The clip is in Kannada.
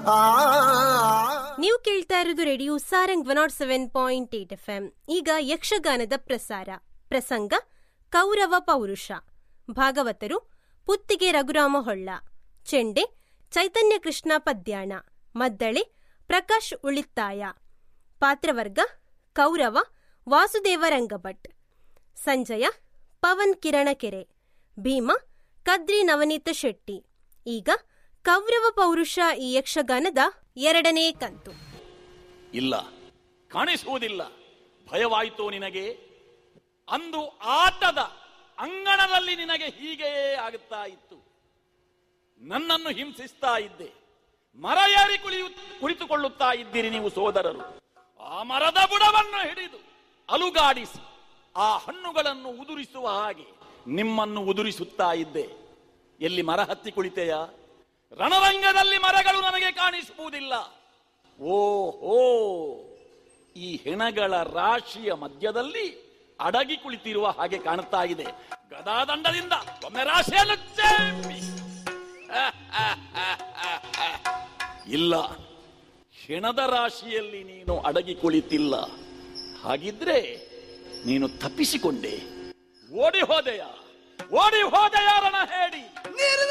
ನೀವು ಕೇಳ್ತಾ ಇರೋದು Radio Sarang one not seven point eight F M ಈಗ ಯಕ್ಷಗಾನದ ಪ್ರಸಾರ ಪ್ರಸಂಗ ಕೌರವ ಪೌರುಷ ಭಾಗವತರು ಪುತ್ತಿಗೆ ರಘುರಾಮ ಹೊಳ್ಳ ಚೆಂಡೆ ಚೈತನ್ಯ ಕೃಷ್ಣ ಪದ್ಯಾಣ ಮದ್ದಳೆ ಪ್ರಕಾಶ್ ಉಳಿತ್ತಾಯ ಪಾತ್ರವರ್ಗ ಕೌರವ ವಾಸುದೇವ ರಂಗಭಟ್ ಸಂಜಯ ಪವನ್ ಕಿರಣಕೆರೆ ಭೀಮ ಕದ್ರಿ ನವನೀತ ಶೆಟ್ಟಿ ಈಗ ಕೌರವ ಪೌರುಷ ಈ ಯಕ್ಷಗಾನದ ಎರಡನೇ ಕಂತು ಇಲ್ಲ ಕಾಣಿಸುವುದಿಲ್ಲ ಭಯವಾಯಿತು ನಿನಗೆ ಅಂದು ಆಟದ ಅಂಗಣದಲ್ಲಿ ನಿನಗೆ ಹೀಗೆಯೇ ಆಗುತ್ತಾ ಇತ್ತು ನನ್ನನ್ನು ಹಿಂಸಿಸ್ತಾ ಇದ್ದೆ ಮರ ಏರಿ ಕುಳಿಯು ಕುಳಿತುಕೊಳ್ಳುತ್ತಾ ಇದ್ದೀರಿ ನೀವು ಸೋದರರು ಆ ಮರದ ಬುಡವನ್ನು ಹಿಡಿದು ಅಲುಗಾಡಿಸಿ ಆ ಹಣ್ಣುಗಳನ್ನು ಉದುರಿಸುವ ಹಾಗೆ ನಿಮ್ಮನ್ನು ಉದುರಿಸುತ್ತಾ ಇದ್ದೆ ಎಲ್ಲಿ ಮರ ಹತ್ತಿ ಕುಳಿತೆಯ ರಣರಂಗದಲ್ಲಿ ಮರಗಳು ನನಗೆ ಕಾಣಿಸುವುದಿಲ್ಲ ಓಹೋ ಈ ಹೆಣಗಳ ರಾಶಿಯ ಮಧ್ಯದಲ್ಲಿ ಅಡಗಿ ಕುಳಿತಿರುವ ಹಾಗೆ ಕಾಣುತ್ತಾ ಇದೆ ಗದಾದಂಡದಿಂದ ಒಮ್ಮೆ ರಾಶಿಯನ್ನು ಚೆಪ್ಪಿ. ಇಲ್ಲ ಹೆಣದ ರಾಶಿಯಲ್ಲಿ ನೀನು ಅಡಗಿ ಕುಳಿತಿಲ್ಲ ಹಾಗಿದ್ರೆ ನೀನು ತಪ್ಪಿಸಿಕೊಂಡೆ ಓಡಿ ಹೋದೆಯ ಓಡಿ ಹೋದೆಯ ರಣ ಹೇಳಿ